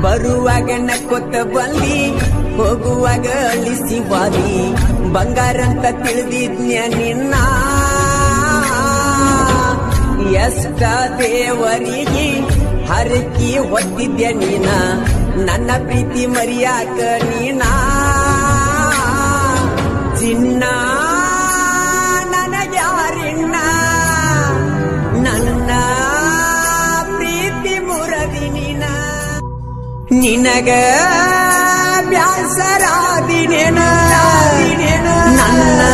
ಬರುವಾಗ ನಕ್ಕೊತ್ತ ಬಂದಿ ಹೋಗುವಾಗ ಅಳಿಸಿ ಬಾದಿ ಬಂಗಾರಂತ ತಿಳಿದಿದ್ನ್ಯ ನಿನ್ನ ಎಷ್ಟ ದೇವರಿಗೆ ಹರಕಿ ಹೊತ್ತಿದ್ಯ ನೀನ ನನ್ನ ಪ್ರೀತಿ ಮರಿಯಾಕ ನೀನ ಚಿನ್ನ ನನಗ್ಯಾರಿನ್ನ ನನ್ನ ಪ್ರೀತಿ ಮುರದಿ ನೀನ ನಿನಗ ಬ್ಯಾಸರಾದಿನೇನ ನನ್ನ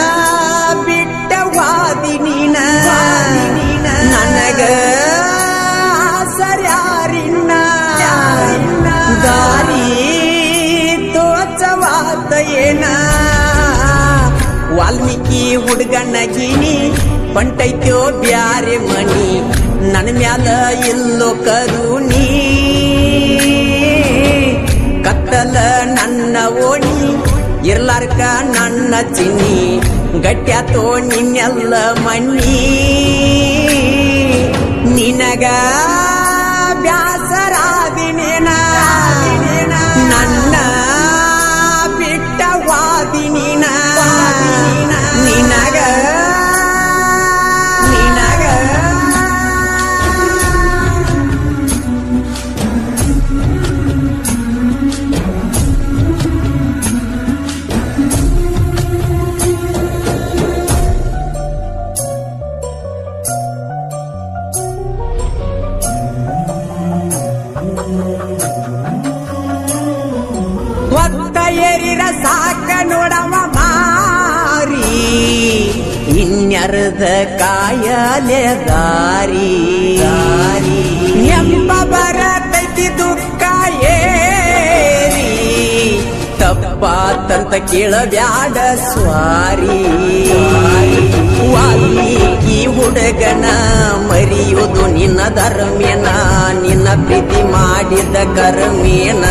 ಬಿಟ್ಟವಾದಿ ನೀನ ನನಗ ಸರ್ಯಾರಿನ್ನ ದಾರಿ ತೋಚವಾತ ಏನ ವಾಲ್ಮೀಕಿ ಹುಡುಗನ ಗೀನಿ ಬಂಟೈತ್ಯೋ ಬ್ಯಾರೆ ಮಣಿ ನನ್ನ ಮ್ಯಾಲ ಇಲ್ಲೋ ಕರುಣಿ ಕತ್ತಲ ನನ್ನ ಓಣಿ ಇರ್ಲಾರ್ಕ ನನ್ನ ಚಿನ್ನಿ ಗಟ್ಟ್ಯಾತೋ ನಿನ್ನೆಲ್ಲ ಮಣ್ಣಿ ನಿನಗ ಬ್ಯಾಸರಾದಿನೇನ ನನ್ನ ಬಿಟ್ಟವಾದಿ ನೀನ ನಿನಗ ನಿನಗ ಒತ್ತ ಏರಿರ ಸಾಕ ನೋಡವ ಮಾರಿ ಇನ್ಯರ್ಧ ಕಾಯಲೆ ದಾರಿ ಎಂಬ ಬರತೈತಿ ದುಃಖ ಏರಿ ತಪ್ಪಾತಂತ ಕೇಳಬ್ಯಾಡ ಸ್ವಾರಿ ವಾಲ್ಮೀಕಿ ಹುಡುಗನ ಮರಿಯುವುದು ನಿನ್ನ ಧರ್ಮೇನ ನಿನ್ನ ಪ್ರೀತಿ ಮಾಡಿದ ಕರ್ಮೇನ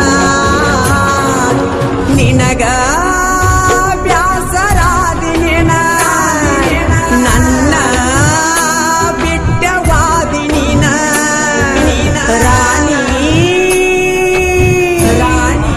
ನಿನಗ ಬ್ಯಾಸರಾದಿನೇನ ನನ್ನ ಬಿಟ್ಟವಾದಿ ನೀನ ರಾಣಿ ರಾಣಿ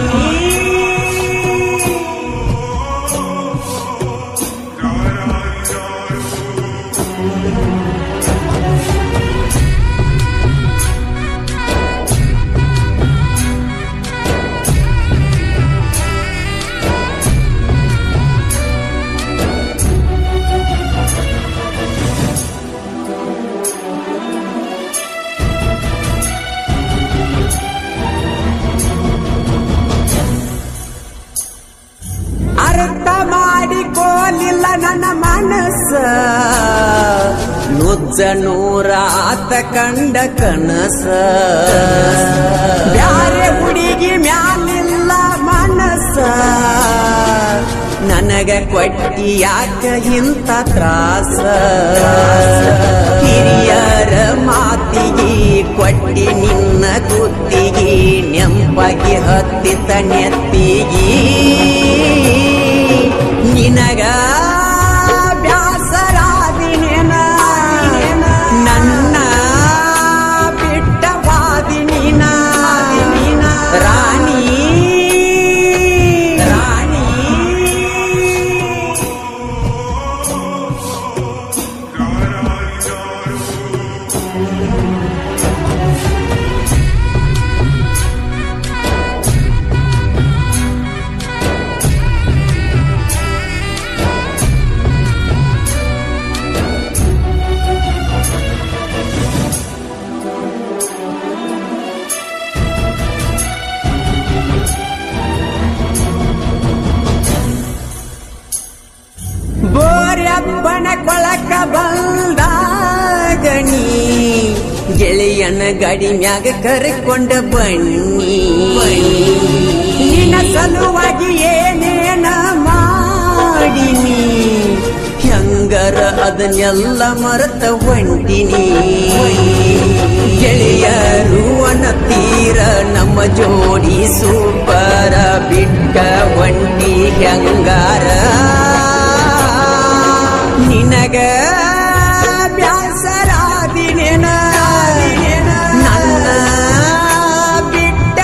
ಅರ್ಥ ಮಾಡಿಕೋಲಿಲ್ಲ ನನ್ನ ಮನಸ್ಸ ನುಜ್ಜ ನೂರಾತ ಕಂಡ ಕನಸ ಬ್ಯಾರೆ ಹುಡುಗಿ ಮ್ಯಾಲಿಲ್ಲ ಮನಸ್ಸ ನನಗ ಕೊಟ್ಟಿ ಯಾಕ ಇಂಥ ತ್ರಾಸ ಹಿರಿಯರ ಮಾತಿಗೆ ಕೊಟ್ಟಿ ನಿನ್ನ ಗುತ್ತಿಗೆ ನೆಂಪಾಗಿ ಹತ್ತಿತ ನೆತ್ತಿಗೆ ನಿನಗ ಬ್ಯಾಸರಾದಿನೇನ ನನ್ನ ಬಿಟ್ಟವಾದಿ ನೀನ ರಾಣಿ ರಾಣಿ ಬೋರ್ಯಪ್ಪನ ಕೊಳಕ ಬಂದಾಗಣಿ ಗೆಳೆಯನ ಗಾಡಿ ಮ್ಯಾಗ ಕರ್ಕೊಂಡ ಬನ್ನಿ ನಿನ್ನ ಸಲುವಾಗಿ ಏನೇನ ಮಾಡಿನಿ ಹೆಂಗರ ಅದನ್ನೆಲ್ಲ ಮರೆತ ಹೊಂಟಿನಿ ಗೆಳೆಯರು ತೀರ ನಮ್ಮ ಜೋಡಿ ಸೂಪರ ಬಿಟ್ಟ ಒಂಟಿ ಹೆಂಗಾರ ನಿನಗ ಬ್ಯಾಸರಾದಿನೇನ ನನ್ನ ಬಿಟ್ಟ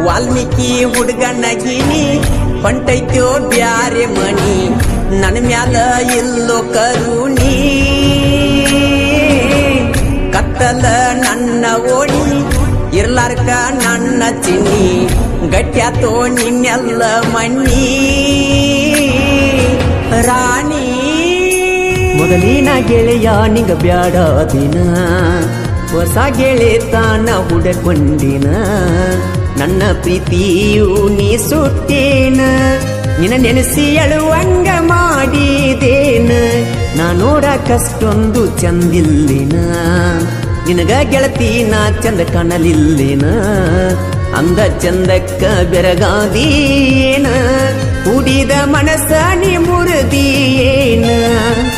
ವಾಲ್ಮೀಕಿ ಹುಡುಗನಗಿನಿ ಹೊಂಟೈತ್ಯೋ ಬ್ಯಾರೆ ಮಣಿ ನನ್ನ ಮ್ಯಾಲ ಇಲ್ಲೋ ಕರುಣಿ ಕತ್ತಲ ನನ್ನ ಓಣಿ ಇರ್ಲಾರ್ಕ ನನ್ನ ಚಿನ್ನಿ ಗಟ್ಯಾತೋ ನಿನ್ನೆಲ್ಲ ಮಣ್ಣಿ ರಾಣಿ ಮೊದಲಿನ ಗೆಳೆಯ ನಿಂಗ ಬ್ಯಾಡ ದಿನ ಹೊಸ ಗೆಳೆತಾನ ಹುಡಕೊಂಡಿನ ನನ್ನ ಪ್ರೀತಿಯು ನೀ ಸುಟ್ಟೇನ ನಿನ್ನ ನೆನೆಸಿ ಅಳುವಂಗ ಮಾಡಿದೇನ ನಾ ನೋಡಕಷ್ಟೊಂದು ಚಂದಿಲ್ಲಿನ ನಿನಗ ಗೆಳತಿ ನಾ ಚಂದ ಕಾಣಲಿಲ್ಲಿನ ಅಂದ ಚಂದಕ್ಕ ಬೆರಗಾದೀನ ಕುಡಿದ ಮನಸ್ಸ ನೀ ಮುರಿದೀಯೇನ